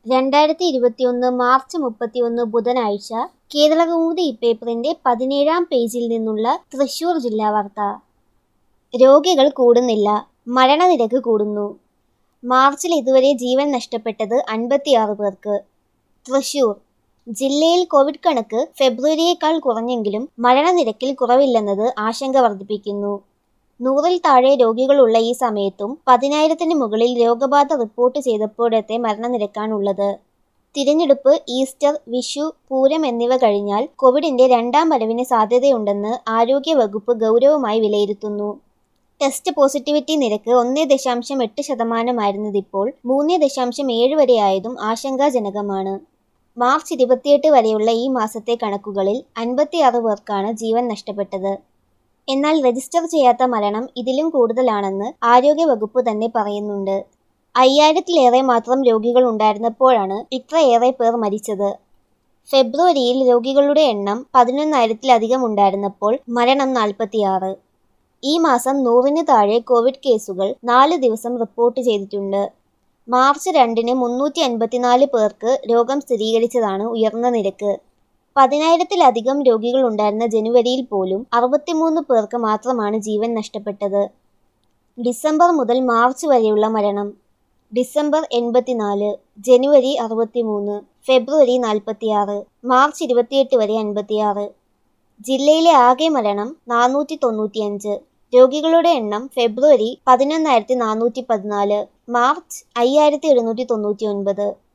രണ്ടായിരത്തി ഇരുപത്തിയൊന്ന് മാർച്ച് മുപ്പത്തിയൊന്ന് ബുധനാഴ്ച കേരളകൗമുദി ഇപ്പേപ്പറിന്റെ പതിനേഴാം പേജിൽ നിന്നുള്ള തൃശൂർ ജില്ലാ വാർത്ത രോഗികൾ കൂടുന്നില്ല മരണനിരക്ക് കൂടുന്നു മാർച്ചിൽ ഇതുവരെ ജീവൻ നഷ്ടപ്പെട്ടത് അൻപത്തിയാറ് പേർക്ക് തൃശൂർ ജില്ലയിൽ കോവിഡ് കണക്ക് ഫെബ്രുവരിയേക്കാൾ കുറഞ്ഞെങ്കിലും മരണനിരക്കിൽ കുറവില്ലെന്നത് ആശങ്ക വർദ്ധിപ്പിക്കുന്നു നൂറിൽ താഴെ രോഗികളുള്ള ഈ സമയത്തും പതിനായിരത്തിന് മുകളിൽ രോഗബാധ റിപ്പോർട്ട് ചെയ്തപ്പോഴത്തെ മരണനിരക്കാണുള്ളത് തിരഞ്ഞെടുപ്പ് ഈസ്റ്റർ വിഷു പൂരം എന്നിവ കഴിഞ്ഞാൽ കോവിഡിന്റെ രണ്ടാം വരവിന് സാധ്യതയുണ്ടെന്ന് ആരോഗ്യവകുപ്പ് ഗൗരവമായി വിലയിരുത്തുന്നു ടെസ്റ്റ് പോസിറ്റിവിറ്റി നിരക്ക് ഒന്ന് ദശാംശം എട്ട് ശതമാനമായിരുന്നതിപ്പോൾ മൂന്ന് ദശാംശം ഏഴ് വരെയായതും ആശങ്കാജനകമാണ് മാർച്ച് ഇരുപത്തിയെട്ട് വരെയുള്ള ഈ മാസത്തെ കണക്കുകളിൽ അൻപത്തിയാറ് പേർക്കാണ് ജീവൻ നഷ്ടപ്പെട്ടത് എന്നാൽ രജിസ്റ്റർ ചെയ്യാത്ത മരണം ഇതിലും കൂടുതലാണെന്ന് ആരോഗ്യവകുപ്പ് തന്നെ പറയുന്നുണ്ട് അയ്യായിരത്തിലേറെ മാത്രം രോഗികൾ ഉണ്ടായിരുന്നപ്പോഴാണ് ഇത്രയേറെ പേർ മരിച്ചത് ഫെബ്രുവരിയിൽ രോഗികളുടെ എണ്ണം പതിനൊന്നായിരത്തിലധികം ഉണ്ടായിരുന്നപ്പോൾ മരണം നാൽപ്പത്തിയാറ് ഈ മാസം നൂറിന് താഴെ കോവിഡ് കേസുകൾ നാല് ദിവസം റിപ്പോർട്ട് ചെയ്തിട്ടുണ്ട് മാർച്ച് രണ്ടിന് മുന്നൂറ്റി അൻപത്തിനാല് പേർക്ക് രോഗം സ്ഥിരീകരിച്ചതാണ് ഉയർന്ന നിരക്ക് പതിനായിരത്തിലധികം രോഗികൾ ഉണ്ടായിരുന്ന ജനുവരിയിൽ പോലും അറുപത്തിമൂന്ന് പേർക്ക് മാത്രമാണ് ജീവൻ നഷ്ടപ്പെട്ടത് ഡിസംബർ മുതൽ മാർച്ച് വരെയുള്ള മരണം ഡിസംബർ എൺപത്തിനാല് ജനുവരി അറുപത്തിമൂന്ന് ഫെബ്രുവരി നാൽപ്പത്തിയാറ് മാർച്ച് ഇരുപത്തിയെട്ട് വരെ അൻപത്തിയാറ് ജില്ലയിലെ ആകെ മരണം നാനൂറ്റി തൊണ്ണൂറ്റിയഞ്ച് രോഗികളുടെ എണ്ണം ഫെബ്രുവരി പതിനൊന്നായിരത്തി നാനൂറ്റി പതിനാല് മാർച്ച് അയ്യായിരത്തി എഴുന്നൂറ്റി തൊണ്ണൂറ്റി ഒൻപത്